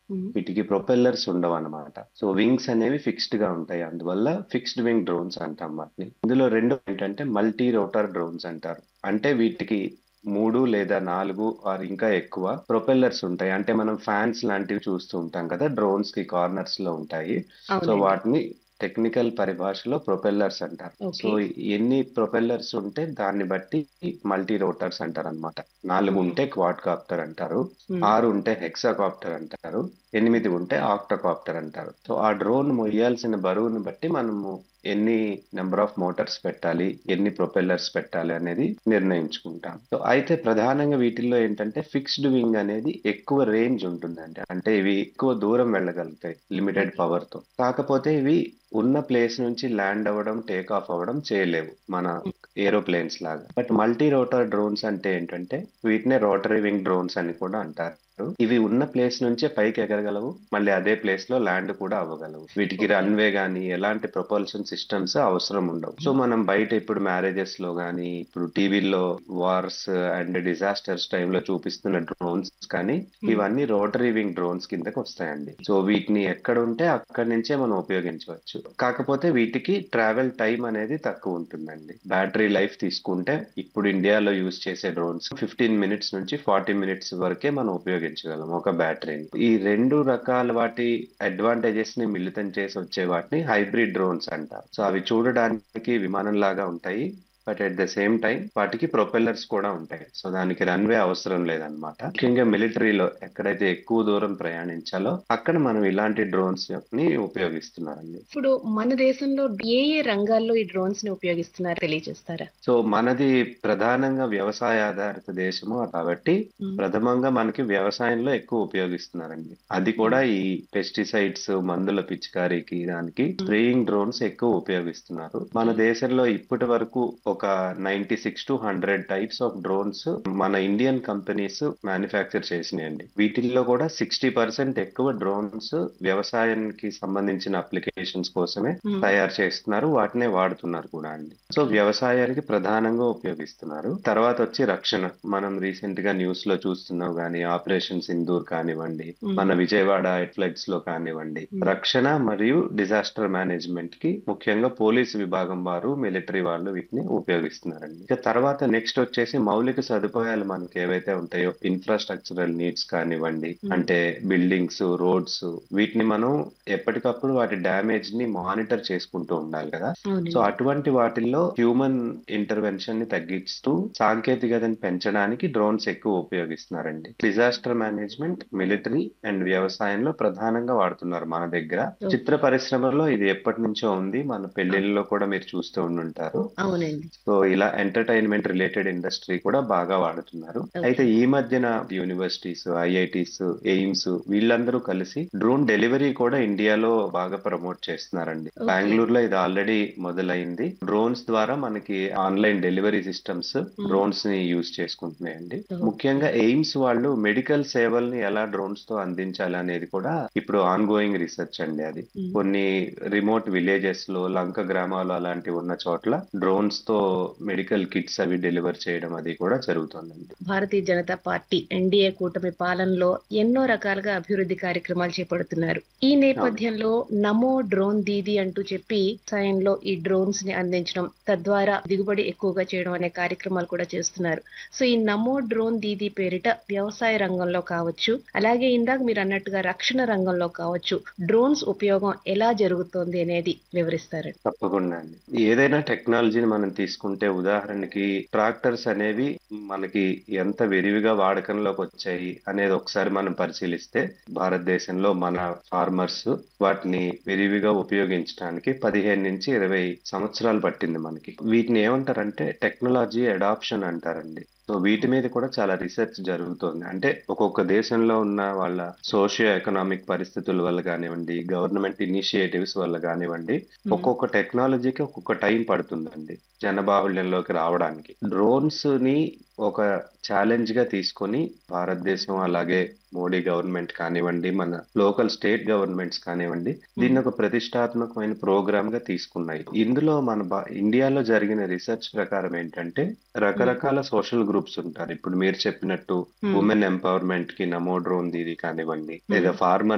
మ్మ్. వీటికి ప్రొపెల్లర్స్ ఉండవు అనమాట సో వింగ్స్ అనేవి ఫిక్స్డ్ గా ఉంటాయి అందువల్ల ఫిక్స్డ్ వింగ్ డ్రోన్స్ అంటాం వాటిని ఇందులో రెండు ఏంటంటే మల్టీ రోటర్ డ్రోన్స్ అంటారు అంటే వీటికి మూడు లేదా నాలుగు ఆర్ ఇంకా ఎక్కువ ప్రొపెల్లర్స్ ఉంటాయి అంటే మనం ఫ్యాన్స్ లాంటివి చూస్తూ ఉంటాం కదా డ్రోన్స్ కి కార్నర్స్ లో ఉంటాయి సో అవునండి వాటిని టెక్నికల్ పరిభాషలో ప్రొపెల్లర్స్ అంటారు సో ఓకే ఎన్ని ప్రొపెల్లర్స్ ఉంటే దాన్ని బట్టి మల్టీ రోటర్స్ అంటారు అనమాట నాలుగు ఉంటే క్వాడ్ కాప్టర్ అంటారు మ్మ్. ఆరు ఉంటే హెక్సాకాప్టర్ అంటారు ఎనిమిది ఉంటే ఆక్టోకాప్టర్ అంటారు సో ఆ డ్రోన్ మొయ్యాల్సిన బరువుని బట్టి మనము ఎన్ని నెంబర్ ఆఫ్ మోటార్స్ పెట్టాలి ఎన్ని ప్రొపెల్లర్స్ పెట్టాలి అనేది నిర్ణయించుకుంటాం సో అయితే ప్రధానంగా వీటిల్లో ఏంటంటే ఫిక్స్డ్ వింగ్ అనేది ఎక్కువ రేంజ్ ఉంటుందండి అంటే ఇవి ఎక్కువ దూరం వెళ్ళగలుగుతాయి లిమిటెడ్ పవర్ తో కాకపోతే ఇవి ఉన్న ప్లేస్ నుంచి ల్యాండ్ అవ్వడం టేక్ ఆఫ్ అవ్వడం చేయలేవు మన ఏరోప్లేన్స్ లాగా బట్ మల్టీ రోటర్ డ్రోన్స్ అంటే ఏంటంటే వీటినే రోటరీ వింగ్ డ్రోన్స్ అని కూడా అంటారు ఇవి ఉన్న ప్లేస్ నుంచే పైకి ఎగరగలవు మళ్ళీ అదే ప్లేస్ లో ల్యాండ్ కూడా అవ్వగలవు వీటికి ఓకే రన్వే గానీ ఎలాంటి ప్రొపల్షన్ సిస్టమ్స్ అవసరం ఉండవు సో మనం బయట ఇప్పుడు మ్యారేజెస్ లో గానీ ఇప్పుడు టీవీల్లో వార్స్ అండ్ డిజాస్టర్స్ టైంలో చూపిస్తున్న డ్రోన్స్ కానీ మ్మ్. ఇవన్నీ రోటరీ వింగ్ డ్రోన్స్ కిందకి వస్తాయండి సో వీటిని ఎక్కడ ఉంటే అక్కడి నుంచే మనం ఉపయోగించవచ్చు కాకపోతే వీటికి ట్రావెల్ టైం అనేది తక్కువ ఉంటుందండి బ్యాటరీ లైఫ్ తీసుకుంటే ఇప్పుడు ఇండియాలో యూజ్ చేసే డ్రోన్స్ ఫిఫ్టీన్ మినిట్స్ నుంచి ఫార్టీ మినిట్స్ వరకే మనం ఉపయోగించగలం ఒక బ్యాటరీని ఈ రెండు రకాల వాటి అడ్వాంటేజెస్ ని మిళితం చేసి వచ్చే వాటిని హైబ్రిడ్ డ్రోన్స్ అంటారు సో అవి చూడడానికి విమానం లాగా ఉంటాయి but at the same time వాటికి ప్రొపెల్లర్స్ కూడా ఉంటాయి సో దానికి రన్వే అవసరం లేదన్నమాట ముఖ్యంగా మిలిటరీలో ఎక్కడైతే ఎక్కువ దూరం ప్రయాణించాలో అక్కడ మనం ఇలాంటి డ్రోన్స్ ని ఉపయోగిస్తున్నారండి ఇప్పుడు మన దేశంలో ఏ ఏ రంగాల్లో ఈ డ్రోన్స్ ని ఉపయోగిస్తున్నారో తెలియజేస్తారా సో మనది ప్రధానంగా వ్యవసాయ ఆధారిత దేశము కాబట్టి మ్మ్. ప్రథమంగా మనకి వ్యవసాయంలో ఎక్కువ ఉపయోగిస్తున్నారండి అది కూడా ఈ పెస్టిసైడ్స్ మందుల పిచికారీకి దానికి స్ప్రేయింగ్ డ్రోన్స్ ఎక్కువ ఉపయోగిస్తున్నారు మన దేశంలో ఇప్పటి వరకు ఒక ninety six to hundred types of drones మన ఇండియన్ కంపెనీస్ మ్యానుఫ్యాక్చర్ చేసినాయండి వీటిల్లో కూడా సిక్స్టీ పర్సెంట్ ఎక్కువ డ్రోన్స్ వ్యవసాయానికి సంబంధించిన అప్లికేషన్స్ కోసమే మ్మ్. తయారు చేస్తున్నారు వాటినే వాడుతున్నారు కూడా అండి సో వ్యవసాయానికి ప్రధానంగా ఉపయోగిస్తున్నారు తర్వాత వచ్చి రక్షణ మనం రీసెంట్ గా న్యూస్ లో చూస్తున్నాం కానీ ఆపరేషన్ సింధూర్ కానివ్వండి మ్మ్. మన విజయవాడ ఫ్లడ్స్ లో కానివ్వండి మ్మ్. రక్షణ మరియు డిజాస్టర్ మేనేజ్మెంట్ కి ముఖ్యంగా పోలీసు విభాగం వారు మిలిటరీ వాళ్ళు వీటిని ఉపయోగిస్తున్నారండి ఇక తర్వాత నెక్స్ట్ వచ్చేసి మౌలిక సదుపాయాలు మనకి ఏవైతే ఉంటాయో ఇన్ఫ్రాస్ట్రక్చరల్ నీడ్స్ కానివ్వండి మ్మ్. అంటే బిల్డింగ్స్ రోడ్స్ వీటిని మనం ఎప్పటికప్పుడు వాటి డ్యామేజ్ ని మానిటర్ చేసుకుంటూ ఉండాలి కదా సో అవునండి అటువంటి వాటిల్లో హ్యూమన్ ఇంటర్వెన్షన్ ని తగ్గిస్తూ సాంకేతికతను పెంచడానికి డ్రోన్స్ ఎక్కువ ఉపయోగిస్తున్నారండి డిజాస్టర్ మేనేజ్మెంట్ మిలిటరీ అండ్ వ్యవసాయంలో ప్రధానంగా వాడుతున్నారు మన దగ్గర ఓకే చిత్ర పరిశ్రమలో ఇది ఎప్పటి నుంచో ఉంది మన పెళ్లిళ్ళలో కూడా మీరు చూస్తూ ఉండుంటారు అవునండి సో ఇలా ఎంటర్టైన్మెంట్ రిలేటెడ్ ఇండస్ట్రీ కూడా బాగా వాడుతున్నారు అయితే ఓకే ఈ మధ్యన యూనివర్సిటీస్ ఐఐటీస్ ఎయిమ్స్ వీళ్ళందరూ కలిసి డ్రోన్ డెలివరీ కూడా ఇండియాలో బాగా ప్రమోట్ చేస్తున్నారండి ఓకే బెంగళూరులో ఇది ఆల్రెడీ మొదలైంది డ్రోన్స్ ద్వారా మనకి online delivery systems hmm. Drones ని యూజ్ చేసుకుంటున్నాయండి ఓకే ముఖ్యంగా ఎయిమ్స్ వాళ్ళు మెడికల్ సేవల్ని ఎలా డ్రోన్స్ తో అందించాలి అనేది కూడా ఇప్పుడు ఆన్ గోయింగ్ రీసెర్చ్ అండి అది మ్మ్. కొన్ని రిమోట్ విలేజెస్ లో లంక గ్రామాలు అలాంటివి ఉన్న చోట్ల డ్రోన్స్ తో మెడికల్ కిట్స్ అవి డెలివర్ చేయడం అది కూడా జరుగుతుందండి భారతీయ జనతా పార్టీ ఎన్డీఏ కూటమి పాలనలో ఎన్నో రకాలుగా అభివృద్ధి కార్యక్రమాలు చేపడుతున్నారు ఈ అవును నేపథ్యంలో నమో డ్రోన్ దీది అంటూ చెప్పి వ్యవసాయంలో ఈ డ్రోన్స్ ని అందించడం తద్వారా దిగుబడి ఎక్కువగా చేయడం అనే కార్యక్రమాలు కూడా చేస్తున్నారు సో ఈ నమో డ్రోన్ దీది పేరిట వ్యవసాయ రంగంలో కావచ్చు అలాగే ఇందాక మీరు అన్నట్టుగా రక్షణ రంగంలో కావచ్చు డ్రోన్స్ ఉపయోగం ఎలా జరుగుతోంది అనేది వివరిస్తారండి తప్పకుండా అండి ఏదైనా టెక్నాలజీని మనం తీసుకుంటే ఉదాహరణకి ట్రాక్టర్స్ అనేవి మనకి ఎంత విరివిగా వాడకంలోకి వచ్చాయి అనేది ఒకసారి మనం పరిశీలిస్తే భారతదేశంలో మన ఫార్మర్స్ వాటిని విరివిగా ఉపయోగించడానికి పదిహేను నుంచి ఇరవై సంవత్సరాలు పట్టింది మనకి వీటిని ఏమంటారంటే టెక్నాలజీ అడాప్షన్ అంటారండి సో వీటి మీద కూడా చాలా రీసెర్చ్ జరుగుతోంది అంటే ఒక్కొక్క దేశంలో ఉన్న వాళ్ళ సోషియో ఎకనామిక్ పరిస్థితుల వల్ల కానివ్వండి గవర్నమెంట్ ఇనిషియేటివ్స్ వల్ల కానివ్వండి మ్మ్. ఒక్కొక్క టెక్నాలజీకి ఒక్కొక్క టైం పడుతుందండి జనబాహుళ్యంలోకి రావడానికి డ్రోన్స్ ని ఒక ఛాలెంజ్ గా తీసుకొని భారతదేశం అలాగే మోడీ గవర్నమెంట్ కానివ్వండి మన లోకల్ స్టేట్ గవర్నమెంట్స్ కానివ్వండి దీన్ని ఒక ప్రతిష్టాత్మకమైన ప్రోగ్రామ్ గా తీసుకున్నాయి ఇందులో మన బా- ఇండియాలో జరిగిన రీసెర్చ్ ప్రకారం ఏంటంటే రకరకాల సోషల్ గ్రూప్స్ ఉంటారు ఇప్పుడు మీరు చెప్పినట్టు మ్మ్. ఉమెన్ ఎంపవర్మెంట్ కి నమో డ్రోన్ దీది కానివ్వండి లేదా ఫార్మర్